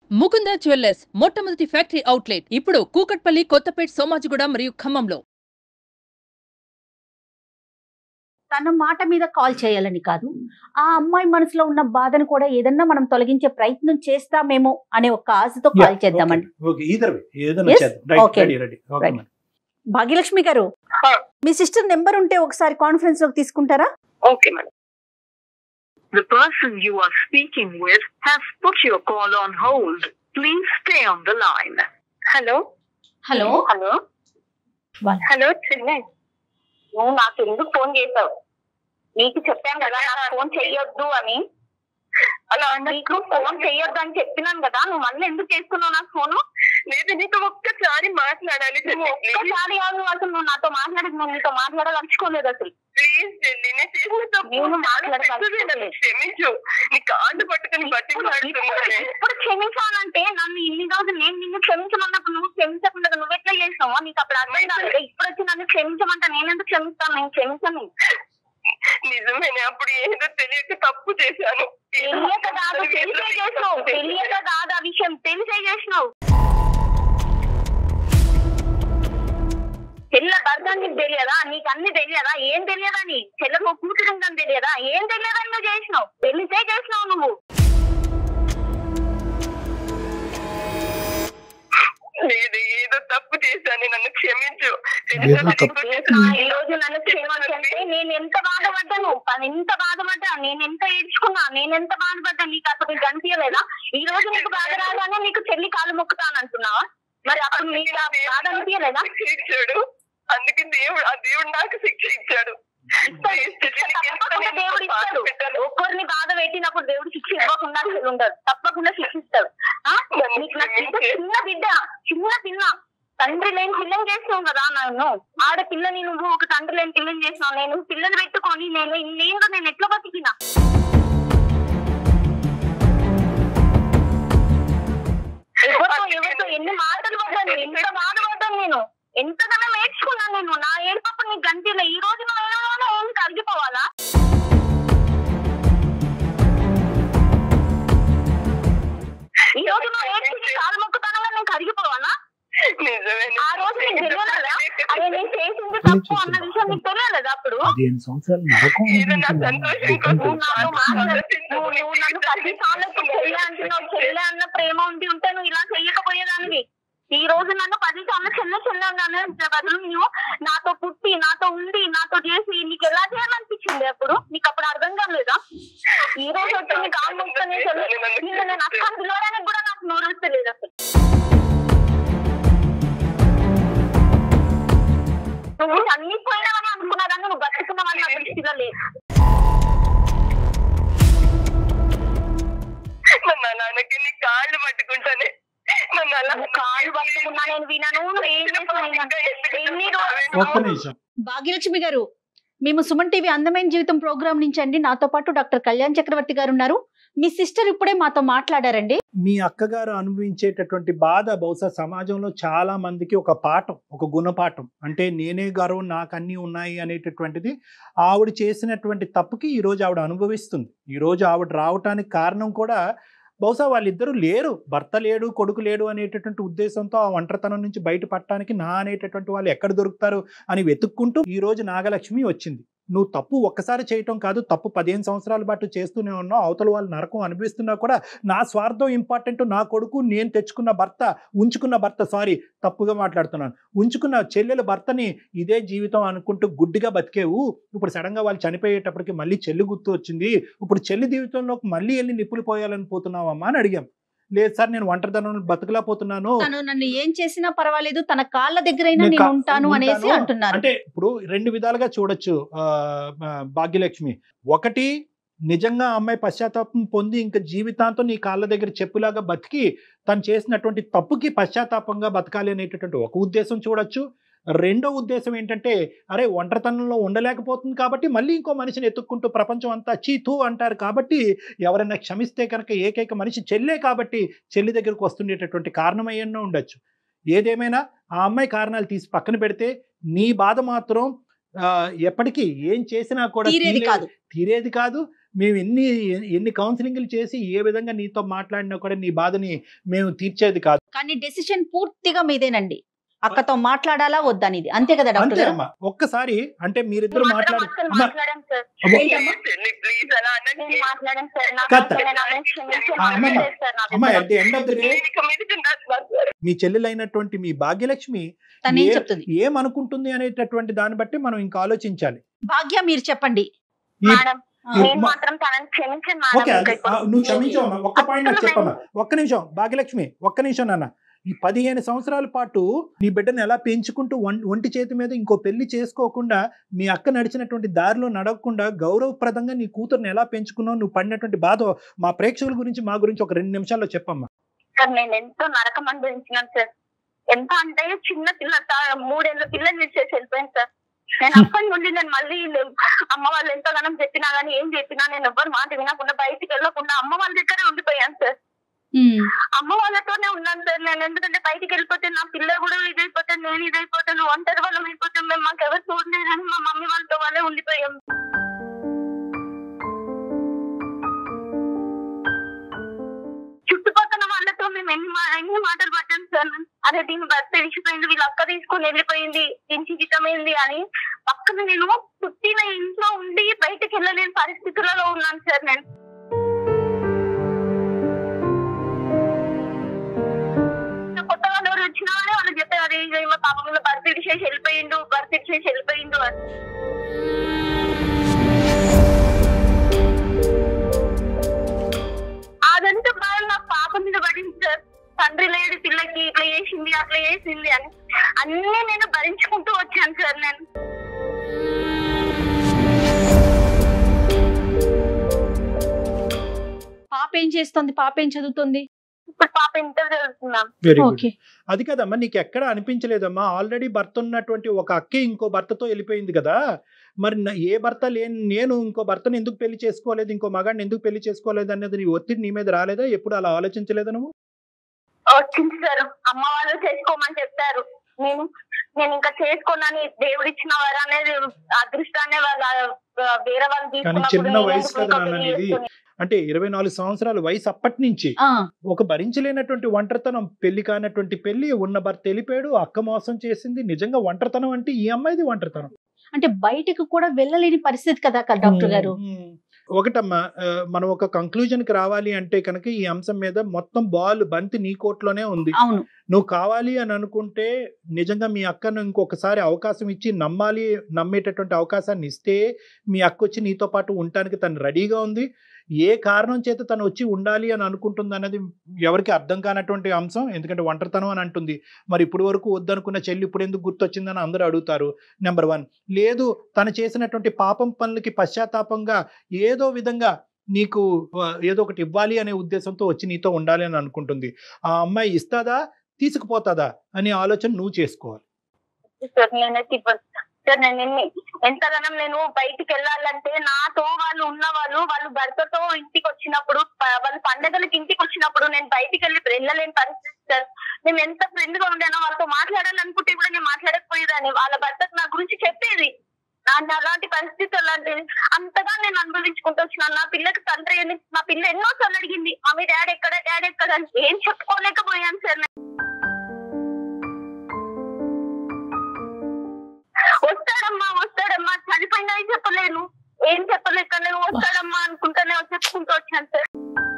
Mukunda jewellers మొట్టమొదటి factory outlet ఇప్పుడు కూకట్పల్లి కొత్తపేట్ సోమాజిగూడ మరియు ఖమ్మంలో తన మాట మీద కాల్ చేయాలని కాదు ఆ అమ్మాయి మనసులో ఉన్న బాధను కూడా ఏదన్నా మనం తొలగించే ప్రయత్నం చేస్తామేమో అనే ఒక ఆశతో కాల్ చేద్దామండి ఓకే ఈదర్ వే ఏదైనా Yes? చేద్దాం right Okay. Ready ready okay Right. Bhagyalakshmi garu మీ సిస్టర్ నెంబర్ ఉంటే ఒకసారి కాన్ఫరెన్స్ లోకి తీసుకుంటారా Okay, madam. The person you are speaking with has put your call on hold. Please stay on the line. Hello? Hello hello వాళ్ళ- hello Chennai నువ్వు నాకు ఎందుకు phone చేసావు నీకు చెప్పాను కదా నాకు ఫోన్ చెయ్యొద్దు అని అలా నీకు ఫోన్ చెయ్యొద్దు అని చెప్పినాను కదా నువ్వు మళ్ళీ ఎందుకు చేస్తున్నావు నాకు ఫోను లేదు నీకు ఒక్కసారి మాట్లాడాలి ఒక్కసారి కాదు నువ్వు అసలు నువ్వు నాతో మాట్లాడదు నువ్వు నీతో మాట్లాడాలనుకోలేదు అసలు ప్లీజ్ చెల్లి నేను చేసిన తప్పు నేను చాలా మాట్లాడతాను. పెద్దది. నన్ను క్షమించు నీ కాళ్ళు పట్టుకుని బతికిలాడుతున్నానే ఇప్పుడు క్షమించాలంటే నన్ను ఇన్ని రోజులు నేను నిన్ను క్షమించమన్నప్పుడు నువ్వు క్షమించకుండా నువ్వు ఎట్లా చేసినావో నీకు అప్పుడు అర్థం కాలేదు ఇప్పుడు వచ్చి నన్ను క్షమించమంటే నేను ఎందుకు క్షమిస్తాను నేను క్షమించను నిజమేనే అప్పుడు ఏదో తెలియక తప్పు చేశాను తెలియక కాదు తెలిసే చేసినావు తెలియక కాదు ఆ విషయం తెలిసే చేసినావు చెల్ల భర్త అని నీకు తెలియదా నీకు అన్ని తెలియదా ఏం తెలియదా నీ చెల్లకు కూతురు ఉందని తెలియదా ఏం తెలియదని నువ్వు చేసినావు తెలిసే చేసినావు నువ్వు లేదు ఏదో తప్పు చేశాను నన్ను క్షమించు ఏదో తప్పు. ఈ రోజు నన్ను క్షమించంటే నేను ఎంత బాధపడ్డాను ప- ఎంత బాధపడ్డా నేను ఎంత ఏడ్చుకున్నా నేను ఎంత బాధపడ్డా నీకు అప్పుడు నీకు అనిపించలేదా ఈ రోజు నీకు బాధ రాగానే నీకు చెల్లి కాలు మొక్కుతాను అంటున్నావా మరి అప్పుడు నీకు ఆ బాధ అనిపించలేదా శిక్ష ఇచ్చాడు అందుకే దేవుడు ఆ దేవుడు నాకు శిక్ష ఇచ్చాడు ఈ స్థితిని తప్పకుండా ఎంత దేవుడు నేను బాధ ఇస్తాడు పెట్టాను. ఒక్కరిని బాధ పెట్టినప్పుడు దేవుడు శిక్ష ఇవ్వకుండా అసలు ఉండదు తప్పకుండా శిక్షిస్తాడు ఆ? నన్ను నీకు నా బిడ్డ క్షమించు. చిన్న బిడ్డ చిన్న పిల్ల తండ్రి లేని పిల్లని చేసినావు కదా నన్ను ఆడపిల్లని నువ్వు ఒక తండ్రి లేని పిల్లని చేసినావు నేను పిల్లని పెట్టుకొని నేను ఇన్నేళ్ళు నేను ఎట్లా బతికినా ఎవరితో ఎవరితో ఎన్ని మాటలు పడ్డాను ఎంత బాధపడ్డాను నేను ఎంతగానో నేర్చుకున్నాను నేను నా ఏడుపప్పుడు నీకు గంటిలో ఈ రోజు నా ఏడవలో ఏం కరిగిపోవాలా ఈ రోజు నువ్వు ఏడ్చి కాలు మొక్కుతానగా నేను కరిగిపోవాలా నిజమేనే. ఆ రోజు నీకు తెలియలేదా అదే నేను చేసింది తప్పు అన్న విషయం నీకు తెలియలేదా అప్పుడు పదిహేను సంవత్సరాలు నరకం ఏదో నా సంతోషం కోసం నువ్వు నాతో మాట్లాడు నువ్వు నువ్వు నన్ను పది సార్లు చెల్లె అంటున్నావు చెల్లె అన్న ప్రేమ ఉండి ఉంటే నువ్వు ఇలా చెయ్యకపోయేదానివి ఈ రోజు నన్ను పది సార్లు చెల్లె చెల్లె అన్నాను బదులు నువ్వు నాతో పుట్టి నాతో ఉండి నాతో చేసి నీకు ఎలా చేయాలనిపించింది అప్పుడు నీకు అప్పుడు అర్థం కాలేదా ఈ రోజు వచ్చి నీకు ఆల్మోస్తనే చెల్లె నిన్ను నేను అక్కడికి పిలవడానికి కూడా నాకు నోరు వస్తలేదు అసలు నువ్వు అన్ని పోయినావని అనుకున్నాదని నువ్వు బతుకున్నావని నా దృష్టిలో లేదు మా నాన్నకి నీ కాళ్ళు పట్టుకుంటానే నన్ను అలా నువ్వు కాళ్ళు పట్టుకున్నా నేను వినను నువ్వు ఏం చేసినా వినను. ఎన్ని ఒక్క రోజులు నిమిషం భాగ్యలక్ష్మి గారు మేము సుమన్ టీవీ అందమైన జీవితం ప్రోగ్రామ్ నుంచి అండి నాతో పాటు డాక్టర్ కళ్యాణ్ చక్రవర్తి గారు ఉన్నారు మీ సిస్టర్ ఇప్పుడే మాతో మాట్లాడారండి మీ అక్కగారు అనుభవించేటటువంటి బాధ బహుశా సమాజంలో చాలా మందికి ఒక పాఠం ఒక గుణపాఠం అంటే నేనే గారు నాకు అన్నీ ఉన్నాయి అనేటటువంటిది ఆవిడ చేసినటువంటి తప్పుకి ఈరోజు ఆవిడ అనుభవిస్తుంది ఈరోజు ఆవిడ రావటానికి కారణం కూడా బహుశా వాళ్ళిద్దరూ లేరు భర్త లేడు కొడుకు లేడు అనేటటువంటి ఉద్దేశంతో ఆ ఒంటరితనం నుంచి బయటపడటానికి నా అనేటటువంటి వాళ్ళు ఎక్కడ దొరుకుతారు అని వెతుక్కుంటూ ఈ రోజు నాగలక్ష్మి వచ్చింది నువ్వు తప్పు ఒక్కసారి చేయటం కాదు తప్పు పదిహేను సంవత్సరాల పాటు చేస్తూనే ఉన్నావు అవతల వాళ్ళు నరకం అనిపిస్తున్నా కూడా నా స్వార్థం ఇంపార్టెంట్ నా కొడుకు నేను తెచ్చుకున్న భర్త ఉంచుకున్న భర్త సారీ తప్పుగా మాట్లాడుతున్నాను ఉంచుకున్న చెల్లెల భర్తని ఇదే జీవితం అనుకుంటూ గుడ్డిగా బతికేవు ఇప్పుడు సడన్గా వాళ్ళు చనిపోయేటప్పటికి మళ్ళీ చెల్లి గుర్తు వచ్చింది ఇప్పుడు చెల్లి జీవితంలోకి మళ్ళీ వెళ్ళి నిప్పులు పోయాలని పోతున్నావమ్మా అని అడిగాం లేదు సార్ నేను ఒంటరితనం బతకలేకపోతున్నాను తను నన్ను ఏం చేసినా పర్వాలేదు తన కాళ్ళ దగ్గరైనా నేను నేను కా- ఉంటాను అనేసి ఉంటాను. అంటున్నారు అంటే ఇప్పుడు రెండు విధాలుగా చూడొచ్చు ఆ, ఆ, భాగ్యలక్ష్మి ఒకటి నిజంగా ఆ అమ్మాయి పశ్చాత్తాపం పొంది ఇంకా జీవితాంతం నీ కాళ్ళ దగ్గర చెప్పులాగా బతికి తను చేసినటువంటి తప్పుకి పశ్చాత్తాపంగా బతకాలి అనేటటువంటి ఒక ఉద్దేశం చూడొచ్చు రెండో ఉద్దేశం ఏంటంటే అరే ఒంటరితనంలో ఉండలేకపోతుంది కాబట్టి మళ్ళీ ఇంకో మనిషిని ఎత్తుక్కుంటూ ప్రపంచం అంతా చీతూ అంటారు కాబట్టి ఎవరైనా క్షమిస్తే కనుక ఏకైక మనిషి చెల్లే కాబట్టి చెల్లి దగ్గరకు వస్తుండేటటువంటి కారణం అయ్యన్నో ఉండొచ్చు ఏదేమైనా ఆ అమ్మాయి కారణాలు తీసి పక్కన పెడితే నీ బాధ మాత్రం ఆ, ఎప్పటికీ ఏం చేసినా కూడా తీరేది తీరే- కాదు తీరేది కాదు మేము ఎన్ని ఎన్ని కౌన్సిలింగ్లు చేసి ఏ విధంగా నీతో మాట్లాడినా కూడా నీ బాధని మేము తీర్చేది కాదు కానీ డెసిషన్ పూర్తిగా మీదేనండి అక్కతో మాట్లాడాలా వద్దనేది అంతే కదా డాక్టర్ అంతే గారు అమ్మా ఒక్కసారి అంటే మీరిద్దరు మాత్రం మాట్లాడు అస్సలు అమ్మా, మాట్లాడాను సార్ అమ్మా, ప్లీజ్ అలా నేను అన్నది మాట్లాడాను సార్ నా కథ. తప్పు నేను అలా క్షమించి ఆ, అమ్మమ్మ. మాట్లాడలేదు సార్ నా అమ్మా తప్పు. At the end of the day నేను ఇక మీదట ఉండను సార్. మీ చెల్లెలైనటువంటి మీ భాగ్యలక్ష్మి తను ఏం ఏ- చెప్తుంది ఏమనుకుంటుంది అనేటటువంటి దాన్ని బట్టి మనం ఇంకా ఆలోచించాలి భాగ్య మీరు చెప్పండి ఈ- మేడం ఈ నేను మా- మాత్రం తనని క్షమించాను ఓకే మేడం అది ఇంకా ఆ, నువ్వు క్షమించవమ్మా ఒక్క పాయింట్ నాకు అసలు చెప్పమ్మా ఒక్క నిమిషం భాగ్యలక్ష్మి ఒక్క నిమిషం నాన్న ఈ పదిహేను సంవత్సరాల పాటు నీ బిడ్డను ఎలా పెంచుకుంటూ ఒం- ఒంటి చేతి మీద ఇంకో పెళ్లి చేసుకోకుండా మీ అక్క నడిచినటువంటి దారిలో నడవకుండా గౌరవప్రదంగా నీ కూతుర్ని ఎలా పెంచుకున్నావు నువ్వు పడినటువంటి బాధ మా ప్రేక్షకుల గురించి మా గురించి ఒక రెండు నిమిషాల్లో చెప్పమ్మా సార్ నేను ఎంతో నరకం అనుభవించినాను సార్ ఎంత అంటే చిన్న పిల్ల తా- మూడేళ్ల పిల్లని చేసి వెళ్ళిపోయాను సార్ నేను అప్పటి నుండి నేను మళ్ళీ లే- అమ్మ వాళ్ళు ఎంతగానో చెప్పినా గానీ ఏం చెప్పినా నేను ఎవ్వరు మాట వినకుండా బయటికి వెళ్ళకుండా అమ్మ వాళ్ళ దగ్గరే ఉండిపోయాను సార్ అమ్మ వాళ్ళతోనే ఉన్నాను సార్ నేను ఎందుకంటే బయటికి వెళ్ళిపోతే నా పిల్ల కూడా ఇదైపోతాను నేను ఇదైపోతాను ఒంటరి వాళ్ళం అయిపోతాం మేము మాకు ఎవరు చూడలేదని మా మమ్మీ వాళ్ళతో వాళ్ళే ఉండిపోయాం చుట్టుపక్కల వాళ్ళతో మేము ఎన్ని మా- ఎన్ని మాటలు పడ్డాం సార్ అదే దీని భర్త విడిచిపోయింది వీళ్ళ అక్క తీసుకొని వెళ్ళిపోయింది దీని జీవితమైంది అని పక్కన నేను పుట్టిన ఇంట్లో ఉండి బయటకు వెళ్ళలేని పరిస్థితులలో ఉన్నాను సార్ నేను కొత్త వాళ్ళు ఎవరు వచ్చినా కానీ వాళ్ళు చెప్పారు "ఇగో ఈమె పాపం ఇలా భర్త విడిచేసి వెళ్ళిపోయిండు భర్త విడిచేసి వెళ్ళిపోయిండు అని అదంతా బాగా నా పాప మీద పడింది సార్ తండ్రి లేడు పిల్లకి ఇట్లా చేసింది అట్లా చేసింది అని అన్నీ నేను భరించుకుంటూ వచ్చాను సార్ నేను పాప ఏం చేస్తుంది పాప ఏం చదువుతుంది ఇప్పుడు పాప ఇంటర్ చదువుతున్నాం వెరీ గుడ్ ఓకే అది కదమ్మా నీకు ఎక్కడ అనిపించలేదమ్మా ఆల్రెడీ భర్త ఉన్నటువంటి ఒక అక్కే ఇంకో భర్తతో వెళ్ళిపోయింది కదా మరి నా- ఏ భర్త లేని నేను ఇంకో భర్తను ఎందుకు పెళ్లి చేసుకోలేదు ఇంకో మగాడిని ఎందుకు పెళ్లి చేసుకోలేదు అనేది నీ ఒత్తిడి నీ మీద రాలేదా ఎప్పుడు అలా ఆలోచించలేదా నువ్వు వచ్చింది సార్ అమ్మ వాళ్ళు చేసుకోమని చెప్పారు నేను నేను ఇంకా చేసుకోనని దేవుడు ఇచ్చిన వారు అనేది అదృష్టాన్ని వాళ్ళ ఆ, వేరే వాళ్ళు తీసుకున్నప్పుడు చిన్న నేను వయసు ఎందుకు కదా ఇంకా నాన్న పెళ్లి ఇది. చేసుకుని- అంటే ఇరవై నాలుగు సంవత్సరాల వయసు అప్పటి నుంచి ఆ, ఒక భరించలేనటువంటి ఒంటరితనం పెళ్లి కానటువంటి పెళ్లి ఉన్న భర్త వెళ్ళిపోయాడు అక్క మోసం చేసింది నిజంగా ఒంటరితనం అంటే ఈ అమ్మాయిది ఒంటరితనం అంటే బయటకు కూడా వెళ్ళలేని పరిస్థితి కదా క- డాక్టర్ గారు మ్మ్. ఒకటమ్మా ఆ, మనం ఒక కంక్లూజన్ కి రావాలి అంటే కనుక ఈ అంశం మీద మొత్తం బాల్ బంతి నీ కోర్టులోనే ఉంది అవును నువ్వు కావాలి అని అనుకుంటే నిజంగా మీ అక్కను ఇంకొకసారి అవకాశం ఇచ్చి నమ్మాలి నమ్మేటటువంటి అవకాశాన్ని ఇస్తే మీ అక్క వచ్చి నీతో పాటు ఉండటానికి తను రెడీగా ఉంది ఏ కారణం చేత తను వచ్చి ఉండాలి అని అనుకుంటుంది అనేది ఎవరికి అర్థం కానటువంటి అంశం ఎందుకంటే ఒంటరితనం అని అంటుంది మరి ఇప్పుడు వరకు వద్దనుకున్న చెల్లి ఇప్పుడు ఎందుకు గుర్తొచ్చిందని అందరూ అడుగుతారు నెంబర్ వన్ లేదు తను చేసినటువంటి పాపం పనులకి పశ్చాత్తాపంగా ఏదో విధంగా నీకు ఆ, ఏదో ఒకటి ఇవ్వాలి అనే ఉద్దేశంతో వచ్చి నీతో ఉండాలి అని అనుకుంటుంది ఆ అమ్మాయి ఇస్తాదా తీసుకుపోతాదా అనే ఆలోచన నువ్వు చేసుకోవాలి సార్ నేనైతే ఇవ్వను సార్ నేను ఎన్ని- ఎంతగానం నేను బయటికి వెళ్ళాలంటే నాతో వాళ్ళు ఉన్న వాళ్ళు వాళ్ళు భర్తతో ఇంటికి వచ్చినప్పుడు ప- వాళ్ళు పండగలకి ఇంటికి వచ్చినప్పుడు నేను బయటికి వెళ్ళి వెళ్ళలేని పరిస్థితి సార్ నేను ఎంత ఫ్రెండ్ గా ఉండానో వాళ్ళతో మాట్లాడాలనుకుంటే కూడా నేను మాట్లాడకపోయేదాన్ని వాళ్ళ భర్తకు నా గురించి చెప్పేది నా- అలాంటి పరిస్థితి అలాంటిది అంతగా నేను అనుభవించుకుంటూ వచ్చినాను నా పిల్లకి తండ్రి అని నా పిల్ల ఎన్నో సార్లు అడిగింది మమ్మీ డాడీ ఎక్కడ డాడీ ఎక్కడ అని ఏం చెప్పుకోలేకపోయాను సార్ నేను. వస్తాడమ్మా వస్తాడమ్మా చనిపోయినా చెప్పలేను ఏం చెప్పలేక నేను వస్తాడమ్మా అనుకుంటానే చెప్పుకుంటూ వచ్చాను సార్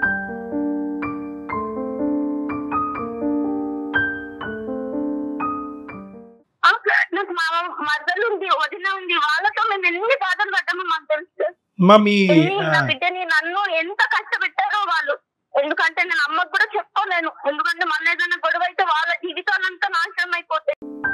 ఆ, నాకు మా మదలు ఉంది వదిన ఉంది వాళ్ళతో మేము ఎన్ని బాధలు పడ్డామో మాకు తెలుసు సార్. మా మీ ఎన్ని ఆ, నా బిడ్డని నన్ను ఎంత కష్టపెట్టారో వాళ్ళు ఎందుకంటే నేను అమ్మకు కూడా చెప్పుకోలేను ఎందుకంటే మన ఏదైనా గొడవ అయితే వాళ్ళ జీవితాలంతా నాశనం అయిపోతాయి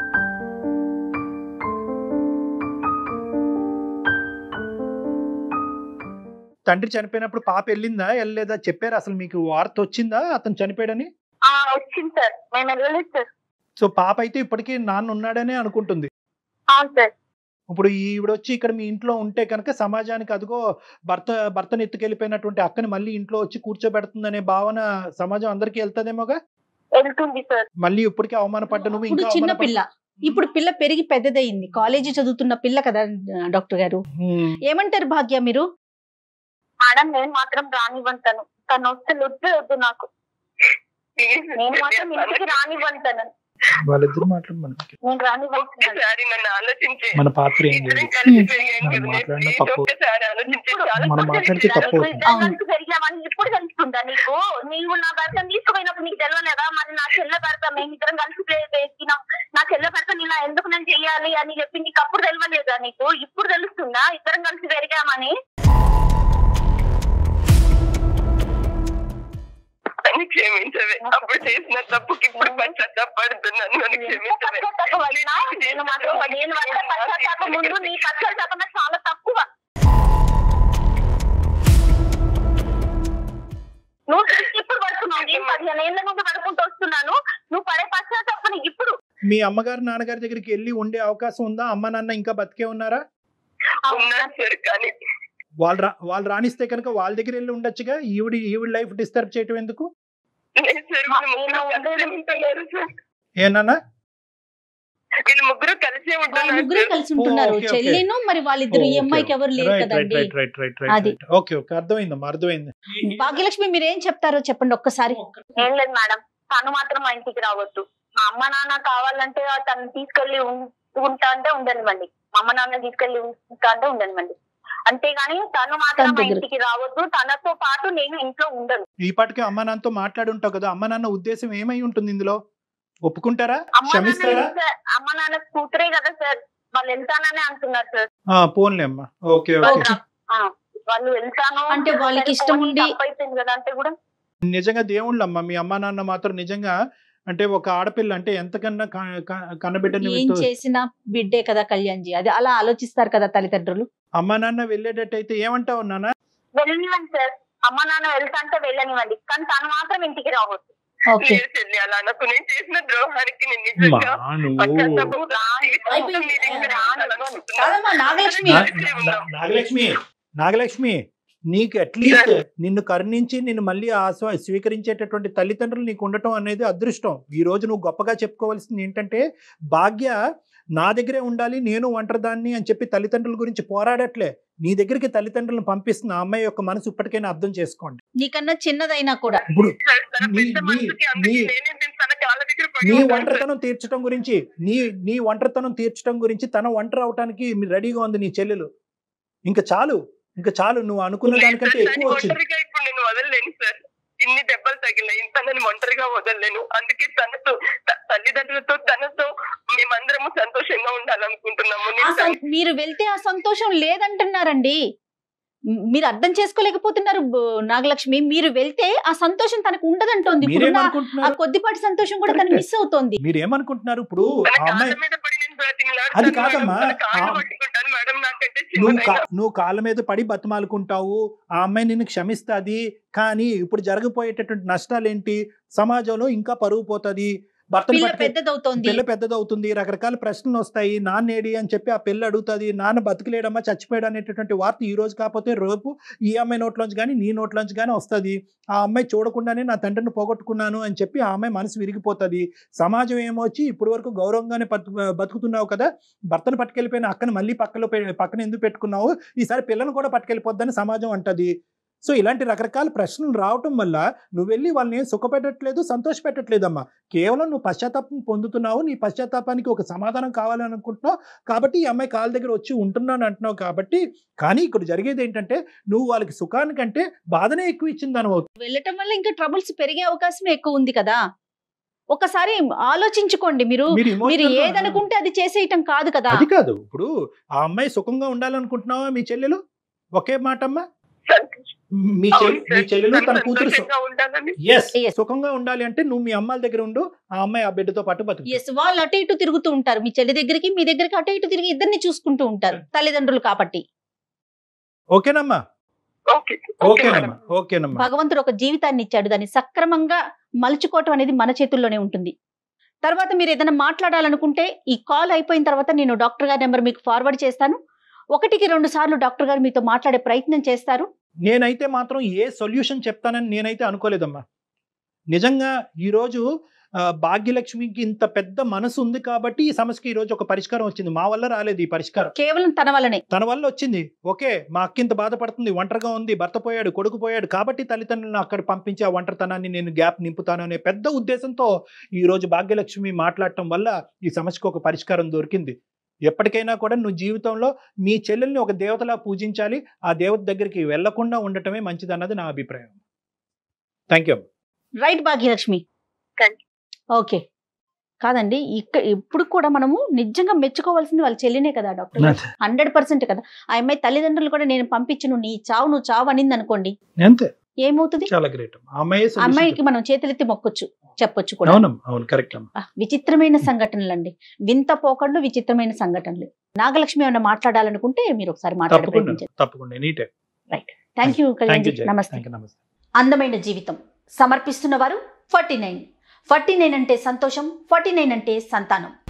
తండ్రి చనిపోయినప్పుడు పాప వెళ్ళిందా వెళ్ళలేదా చెప్పారు అసలు మీకు వార్త వచ్చిందా అతను చనిపోయాడని ఆ వచ్చింది సార్ మేము వెళ్ళలేదు సార్ సో పాప అయితే ఇప్పటికీ నాన్న ఉన్నాడనే అనుకుంటుంది అవును సార్ ఇప్పుడు ఈవిడ వచ్చి ఇక్కడ మీ ఇంట్లో ఉంటే కనుక సమాజానికి అదిగో భర్త భర్తను ఎత్తుకెళ్ళిపోయినటువంటి అక్కని మళ్ళీ ఇంట్లో వచ్చి కూర్చోబెడుతుందనే భావన సమాజం అందరికీ వెళ్తదేమోగా వెళ్తుంది సార్ మళ్ళీ ఇప్పటికే అవమానపడ్డ నువ్వు ఇప్పుడు ఇంకా చిన్న అవమానపడ్డ- పిల్ల ఇప్పుడు పిల్ల పెరిగి పెద్దదయింది కాలేజీ చదువుతున్న పిల్ల కదా డాక్టర్ గారు హ్మ్. ఏమంటారు భాగ్య మీరు మేడం నేను మాత్రం రానివ్వంటాను తను వస్తే వద్దు వద్దు నాకు ప్లీజ్ నేను మాత్రం ఇంటికి రానివ్వంటాను వాళ్ళిద్దరు మాట్లాడు మనకి నేను రానివ్వంటున్నాను ఒక్కసారి నన్ను ఆలోచించే మన పాత్ర ఏం ఇద్దరం లేదు కలిసి పెరిగాం మనం కదా మాట్లాడిన ప్లీజ్ తప్పు. ఒక్కసారి ఆలోచించే చాలా మనం తప్పు మాట్లాడితే చేశాను. తప్పు అవుతుంది. ఇద్దరం కలిసి పెరిగామని ఇప్పుడు తెలుస్తుందా నీకు నీవు నా భర్తను తీసుకుపోయినప్పుడు నీకు తెలియలేదా మరి నా చెల్లె భర్త మేము ఇద్దరం కలిసి ప్లే వేసినాం నా చెల్లె భర్తని ఇలా ఎందుకు నేను చెయ్యాలి అని చెప్పి నీకు అప్పుడు తెలియలేదా నీకు ఇప్పుడు తెలుస్తుందా ఇద్దరం కలిసి పెరిగామని నన్ను క్షమించవే అప్పుడు చేసిన తప్పుకి ఇప్పుడు పశ్చాత్తాపడుతున్నాను నన్ను క్షమించవే పశ్చాత్తాపడినా నేను మాత్రం నేను పడ్డ పశ్చాత్తాపం ముందు నీ పశ్చాత్తాపం నాకు చాలా తక్కువ నువ్వు ఇప్పుడు పడుతున్నావు నేను పదిహేను ఏళ్ళ నుండి పడుకుంటూ వస్తున్నాను నువ్వు పడే పశ్చాత్తాపం నీకు ఇప్పుడు మీ అమ్మగారు నాన్నగారి దగ్గరికి వెళ్ళి ఉండే అవకాశం ఉందా అమ్మ నాన్న ఇంకా బతికే ఉన్నారా ఉన్నాను సార్ కానీ వాళ్ళు రా వాళ్ళు రాణిస్తే కనుక వాళ్ళ దగ్గర వెళ్ళి ఉండొచ్చుగా ఈవిడి ఈవిడ లైఫ్ డిస్టర్బ్ చేయటం ఎందుకు లేదు సార్ వీళ్ళు ముగ్గురు కలిసే ఉంటున్నారు సార్ ఏనన్నా వీళ్ళు ముగ్గురు కలిసే వాళ్ళ ఉంటున్నారు ముగ్గురు సార్ కలిసి ఉంటున్నారు ఓకే, ఓకే. చెల్లిను మరి వాళ్ళిద్దరు ఈ అమ్మాయికి ఎవరు లేరు రైట్ రైట్ కదండి రైట్ రైట్ రైట్ అది. రైట్ ఓకే ఓకే అర్థమైందమ్మా అర్థమైంది భాగ్యలక్ష్మి మీరు ఏం చెప్తారో చెప్పండి ఒక్కసారి ఏం లేదు మేడం తను మాత్రం మా ఇంటికి రావద్దు మా అమ్మ నాన్న కావాలంటే తను తీసుకెళ్లి ఉం- ఉంటా అంటే ఉండనివ్వండి మా అమ్మ నాన్న తీసుకెళ్లి ఉంటా అంటే ఉండనివ్వండి అంతేగాని తను మాత్రం తన మా దగ్గర. ఇంటికి రావద్దు తనతో పాటు నేను ఇంట్లో ఉండను ఈ పాటికి అమ్మ నాన్నతో మాట్లాడి ఉంటావు కదా అమ్మ నాన్న ఉద్దేశం ఏమై ఉంటుంది ఇందులో ఒప్పుకుంటారా అమ్మ నాన్న క్షమిస్తారా సార్, అమ్మ నాన్న కూతురే కదా సార్ వాళ్ళు వెళ్తానని అంటున్నారు సార్ ఆ, పోన్లే అమ్మా ఓకే ఓకే ఓకే. ఆ, వాళ్ళు వెళ్తాను అంటే వాళ్ళకి సరే, ఇష్టం పోనీ, ఉండి- తప్పైపోయింది కదా అంటే కూడా నిజంగా దేవుళ్ళు అమ్మ మీ అమ్మ నాన్న మాత్రం నిజంగా అంటే ఒక ఆడపిల్ల అంటే ఎంతకన్నా క- క- కన్నబిడ్డని ఏం తో- చేసినా బిడ్డే కదా కళ్యాణ్జీ అది అలా ఆలోచిస్తారు కదా తల్లిదండ్రులు అమ్మ నాన్న వెళ్ళేటట్టయితే ఏమంటావు నాన్న వెళ్ళనివ్వండి సార్ అమ్మ నాన్న వెళ్తా అంటే వెళ్ళనివ్వండి కానీ తను మాత్రం ఇంటికి రావద్దు ఓకే లేదు చెల్లి అలా నాకు నేను చేసిన ద్రోహానికి నేను నిజంగా మా నువ్వు పశ్చాత్తాపం అయిపోయింది. మీ దగ్గర రావాలనుకుంటున్నా. కాదమ్మా, నాగలక్ష్మి. నా- నా- నాగలక్ష్మి నాగలక్ష్మి నీకు అట్లీస్ట్ నిన్ను కరుణించి నిన్ను మళ్ళీ ఆస్వా స్వీకరించేటటువంటి తల్లిదండ్రులు నీకు ఉండటం అనేది అదృష్టం ఈ రోజు నువ్వు గొప్పగా చెప్పుకోవాల్సింది ఏంటంటే భాగ్య నా దగ్గరే ఉండాలి నేను ఒంటరిదాన్ని అని చెప్పి తల్లిదండ్రుల గురించి పోరాడట్లే నీ దగ్గరికి తల్లిదండ్రులను పంపిస్తున్న ఆ అమ్మాయి యొక్క మనసు ఇప్పటికైనా అర్థం చేసుకోండి నీకన్నా చిన్నదైనా కూడా ఇప్పుడు తన నీ- పెద్ద నీ- మనసుకి అందుకే నీ- నేనే నేను తన కాళ్ళ దగ్గర పడి నీ ఉంటాను సార్. ఒంటరితనం తీర్చడం గురించి నీ నీ ఒంటరితనం తీర్చడం గురించి తన ఒంటరి అవటానికి రెడీగా ఉంది నీ చెల్లెలు ఇంకా చాలు ఇంకా చాలు నువ్వు అనుకున్న దానికంటే సార్, ఎక్కువ వచ్చింది ఒంటరిగా ఇప్పుడు నేను వదలలేను సార్ ఇన్ని దెబ్బలు తగిలాయి ఇంత నేను ఒంటరిగా వదలలేను అందుకే తనతో త- తల్లిదండ్రులతో తనతో మేమందరము సంతోషంగా ఉండాలనుకుంటున్నాము ఆ నేను సం- మీరు వెళ్తే ఆ సంతోషం లేదంటున్నారండి మ్, మీరు అర్థం చేసుకోలేకపోతున్నారు బ- నాగలక్ష్మి మీరు వెళ్తే ఆ సంతోషం తనకు ఉండదంటోంది ఇప్పుడున్న ఆ మీరేమనుకుంటున్నారు కొద్దిపాటి సంతోషం కూడా తను మిస్ అవుతోంది మీరేమనుకుంటున్నారు ఇప్పుడు తన ఆ కాళ్ళ అమ్మాయి మీద పడి నేను బ్రతిమలాడుతాను అది మేడం. కాదమ్మా. తన కాళ్ళు ఆ- పట్టుకుంటాను మేడం నాకంటే నువ్వు చిన్నదైనా కా- నువ్వు కాళ్ళ మీద పడి బతిమాలుకుంటావు ఆ అమ్మాయి నిన్ను క్షమిస్తుంది కానీ ఇప్పుడు జరగబోయేటటువంటి నష్టాలు ఏంటి సమాజంలో ఇంకా పరుగు పోతుంది భర్తను పిల్ల పట్టుకె- పెద్దదవుతోంది పిల్ల పెద్దదవుతుంది రకరకాల ప్రశ్నలు వస్తాయి నాన్న ఏడి అని చెప్పి ఆ పిల్ల అడుగుతుంది నాన్న బతికలేడమ్మా చచ్చిపోయాడు అనేటటువంటి వార్త ఈ రోజు కాకపోతే రేపు ఈ అమ్మాయి నోట్లోంచి కానీ నీ నోట్లోంచి కానీ వస్తుంది ఆ అమ్మాయి చూడకుండానే నా తండ్రిని పోగొట్టుకున్నాను అని చెప్పి ఆ అమ్మాయి మనసు విరిగిపోతుంది సమాజం ఏమొచ్చి ఇప్పటి వరకు గౌరవంగానే బతు బతుకుతున్నావు కదా భర్తను పట్టుకెళ్ళిపోయిన అక్కను మళ్ళీ పక్కలో పె- పక్కన ఎందుకు పెట్టుకున్నావు ఈసారి పిల్లను కూడా పట్టుకెళ్ళిపోద్దని సమాజం అంటది సో ఇలాంటి రకరకాల ప్రశ్నలు రావటం వల్ల నువ్వు వెళ్ళి వాళ్ళని సుఖపెట్టట్లేదు సంతోష పెట్టట్లేదమ్మా కేవలం నువ్వు పశ్చాత్తాపం పొందుతున్నావు నీ పశ్చాత్తాపానికి ఒక సమాధానం కావాలని అనుకుంటున్నావు కాబట్టి ఈ అమ్మాయి కాళ్ళ దగ్గర వచ్చి ఉంటున్నాను అంటున్నావు కాబట్టి కానీ ఇక్కడ జరిగేది ఏంటంటే నువ్వు వాళ్ళకి సుఖానికంటే బాధనే ఎక్కువ ఇచ్చింది అని వెళ్ళటం వల్ల ఇంకా ట్రబుల్స్ పెరిగే అవకాశం ఎక్కువ ఉంది కదా ఒకసారి ఆలోచించుకోండి మీరు మీరు మీరు emotional గా- ఏదనుకుంటే అది చేసేయటం కాదు కదా అది కాదు ఇప్పుడు ఆ అమ్మాయి సుఖంగా ఉండాలనుకుంటున్నావా మీ చెల్లెలు ఒకే మాట అమ్మా సంతోషం. మీ అవును చెల్లి మీ సార్. చెల్లెలు తను తన కూతురు సు- సంతోషంగా ఉండాలని ఎస్ Yes. సుఖంగా ఉండాలి అంటే నువ్వు మీ అమ్మాయిల దగ్గర ఉండు ఆ అమ్మాయి ఆ బిడ్డతో పాటు బతుకు ఎస్ వాళ్ళు అటు ఇటు తిరుగుతూ ఉంటారు మీ చెల్లి దగ్గరికి మీ దగ్గరికి అటు ఇటు తిరిగి ఇద్దరిని చూసుకుంటూ ఉంటారు తల్లిదండ్రులు కాబట్టి ఓకేనమ్మా ఓకే ఓకే మేడం ఓకేనమ్మా ఓకేనమ్మా భగవంతుడు ఒక జీవితాన్ని ఇచ్చాడు దాన్ని సక్రమంగా మలుచుకోవటం అనేది మన చేతుల్లోనే ఉంటుంది తర్వాత మీరు ఏదైనా మాట్లాడాలనుకుంటే ఈ కాల్ అయిపోయిన తర్వాత నేను డాక్టర్ గారి నెంబర్ మీకు ఫార్వర్డ్ చేస్తాను ఒకటికి రెండు సార్లు డాక్టర్ గారు మీతో మాట్లాడే ప్రయత్నం చేస్తారు నేనైతే మాత్రం ఏ సొల్యూషన్ చెప్తానని నేనైతే అనుకోలేదమ్మా నిజంగా ఈరోజు ఆ, భాగ్యలక్ష్మికి ఇంత పెద్ద మనసు ఉంది కాబట్టి ఈ సమస్యకి ఈ రోజు ఒక పరిష్కారం వచ్చింది మా వల్ల రాలేదు ఈ పరిష్కారం కేవలం తన వల్లనే తన వల్ల వచ్చింది ఓకే మా అక్క ఇంత బాధపడుతుంది ఒంటరిగా ఉంది భర్త పోయాడు కొడుకు పోయాడు కాబట్టి తల్లిదండ్రులను అక్కడ పంపించి ఆ ఒంటరితనాన్ని నేను గ్యాప్ నింపుతాను అనే పెద్ద ఉద్దేశంతో ఈ రోజు భాగ్యలక్ష్మి మాట్లాడటం వల్ల ఈ సమస్యకు ఒక పరిష్కారం దొరికింది ఎప్పటికైనా కూడా నువ్వు జీవితంలో మీ చెల్లెల్ని ఒక దేవతలా పూజించాలి ఆ దేవత దగ్గరికి వెళ్లకుండా ఉండటమే మంచిదన్నది నా అభిప్రాయం thank you right Bhagyalakshmi Thank okay కాదండి ఇక్కడ ఇప్పుడు కూడా మనము నిజంగా మెచ్చుకోవాల్సింది వాళ్ళ చెల్లినే కదా డాక్టర్ గారు? హండ్రెడ్ పర్సెంట్ కదా ఆ అమ్మాయి తల్లిదండ్రులు కూడా నేను పంపించును నీ చావు నువ్వు చావు అనింది అనుకోండి అంతే ఏమవుతుంది చాలా గ్రేట్ అమ్మాయి ఆ అమ్మాయికి మనం చేతులెత్తి మొక్కొచ్చు చెప్పొచ్చు కూడా అవును అవును కరెక్ట్ అమ్మా ఆ, విచిత్రమైన సంఘటనలు అండి వింత పోకళ్ళు విచిత్రమైన సంఘటనలు నాగలక్ష్మి ఏమైనా మాట్లాడాలనుకుంటే మీరు ఒకసారి మాట్లాడే తప్పకుండా ప్రయత్నించండి తప్పకుండా any time thank you thank you నమస్తే థ్యాంక్ యూ నమస్తే అందమైన జీవితం సమర్పిస్తున్న వారు ఫార్టీ నైన్ ఫార్టీ నైన్ అంటే సంతోషం ఫార్టీ నైన్ అంటే సంతానం